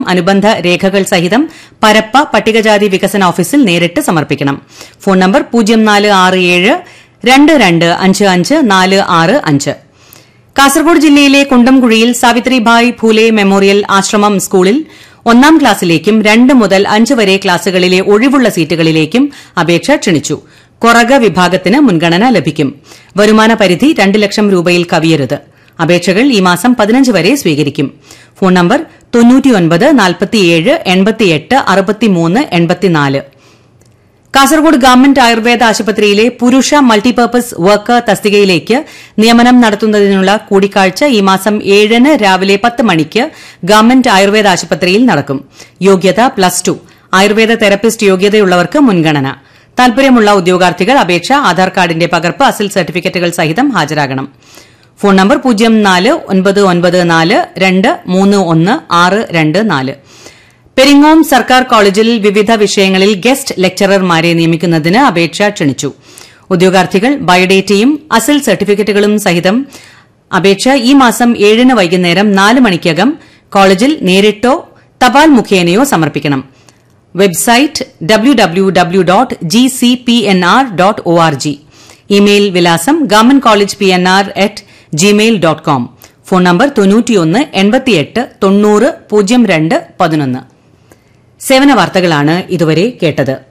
അനുബന്ധ രേഖകൾ സഹിതം പരപ്പ പട്ടികജാതി വികസന ഓഫീസിൽ നേരിട്ട് സമർപ്പിക്കണം ഫോൺ നമ്പർ പൂജ്യം നാല് ആറ് ഏഴ് രണ്ട് രണ്ട് അഞ്ച് അഞ്ച് നാല് ആറ് അഞ്ച് കാസർഗോഡ് ജില്ലയിലെ കുണ്ടംകുഴിയിൽ സാവിത്രിഭായ് ഫൂലെ മെമ്മോറിയൽ ആശ്രമം സ്കൂളിൽ ഒന്നാം ക്ലാസ്സിലേക്കും രണ്ട് മുതൽ അഞ്ച് വരെ ക്ലാസുകളിലെ ഒഴിവുള്ള സീറ്റുകളിലേക്കും അപേക്ഷ ക്ഷണിച്ചു കൊറഗ വിഭാഗത്തിന് മുൻഗണന ലഭിക്കും വരുമാന പരിധി രണ്ട് ലക്ഷം രൂപയിൽ കവിയരുത് അപേക്ഷകൾ ഈ മാസം പതിനഞ്ച് വരെ സ്വീകരിക്കും ഫോൺ നമ്പർ തൊണ്ണൂറ്റിയൊൻപത് നാൽപ്പത്തിയേഴ് എൺപത്തിയെട്ട് അറുപത്തിമൂന്ന് എൺപത്തിനാല് കാസർഗോഡ് ഗവൺമെന്റ് ആയുർവേദ ആശുപത്രിയിലെ പുരുഷ മൾട്ടിപർപ്പസ് വർക്കർ തസ്തികയിലേക്ക് നിയമനം നടത്തുന്നതിനുള്ള കൂടിക്കാഴ്ച ഈ മാസം ഏഴിന് രാവിലെ പത്ത് മണിക്ക് ഗവൺമെന്റ് ആയുർവേദ ആശുപത്രിയിൽ നടക്കും യോഗ്യത പ്ലസ് ടു ആയുർവേദ തെറപ്പിസ്റ്റ് യോഗ്യതയുള്ളവർക്ക് മുൻഗണന താൽപര്യമുള്ള ഉദ്യോഗാർത്ഥികൾ അപേക്ഷ ആധാർ കാർഡിന്റെ പകർപ്പ് അസിൽ സർട്ടിഫിക്കറ്റുകൾ സഹിതം ഹാജരാകണം ഫോൺ നമ്പർ പൂജ്യം നാല് ഒൻപത് ഒൻപത് നാല് രണ്ട് മൂന്ന് ഒന്ന് ആറ് രണ്ട് നാല് പെരിങ്ങോം സർക്കാർ കോളേജിൽ വിവിധ വിഷയങ്ങളിൽ ഗസ്റ്റ് ലെക്ചറർമാരെ നിയമിക്കുന്നതിന് അപേക്ഷ ക്ഷണിച്ചു ഉദ്യോഗാർത്ഥികൾ ബയോഡേറ്റയും അസിൽ സർട്ടിഫിക്കറ്റുകളും സഹിതം അപേക്ഷ ഈ മാസം ഏഴിന് വൈകുന്നേരം നാല് മണിക്കകം കോളേജിൽ നേരിട്ടോ തപാൽ മുഖേനയോ സമർപ്പിക്കണം website W W W dot G C P N R dot O R G email വിലാസം government college P N R at Gmail dot com phone number തൊണ്ണൂറ്റിയൊന്ന് എൺപത്തിയെട്ട് തൊണ്ണൂറ് പൂജ്യം രണ്ട് പതിനൊന്ന് സേവന വാർത്തകളാണ് ഇതുവരെ കേട്ടത്